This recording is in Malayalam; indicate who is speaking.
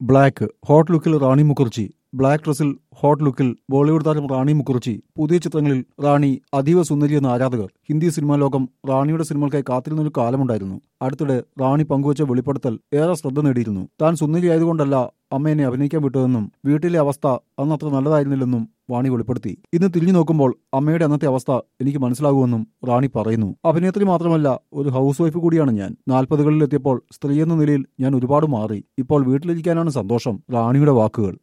Speaker 1: ബ്ലാക്ക് ഹോട്ട് ലുക്കിൽ റാണി മുഖർജി ബ്ലാക്ക് ഡ്രസ്സിൽ ഹോട്ട് ലുക്കിൽ ബോളിവുഡ് താരം റാണി മുഖർജി പുതിയ ചിത്രങ്ങളിൽ റാണി അതീവ സുന്ദരിയെന്ന ആരാധകർ ഹിന്ദി സിനിമാ ലോകം റാണിയുടെ സിനിമകൾക്കായി കാത്തിരുന്നൊരു കാലമുണ്ടായിരുന്നു അടുത്തിടെ റാണി പങ്കുവച്ച വെളിപ്പെടുത്തൽ ഏറെ ശ്രദ്ധ നേടിയിരുന്നു താൻ സുന്ദരിയായതുകൊണ്ടല്ല അമ്മ എന്നെ അഭിനയിക്കാൻ വിട്ടതെന്നും വീട്ടിലെ അവസ്ഥ അന്നത്ര നല്ലതായിരുന്നില്ലെന്നും വാണി വെളിപ്പെടുത്തി ഇന്ന് തിരിഞ്ഞു നോക്കുമ്പോൾ അമ്മയുടെ അന്നത്തെ അവസ്ഥ എനിക്ക് മനസ്സിലാകുമെന്നും റാണി പറയുന്നു അഭിനേത്രി മാത്രമല്ല ഒരു ഹൗസ് വൈഫ് കൂടിയാണ് ഞാൻ നാൽപ്പതുകളിൽ എത്തിയപ്പോൾ സ്ത്രീ എന്ന നിലയിൽ ഞാൻ ഒരുപാട് മാറി ഇപ്പോൾ വീട്ടിലിരിക്കാനാണ് സന്തോഷം റാണിയുടെ വാക്കുകൾ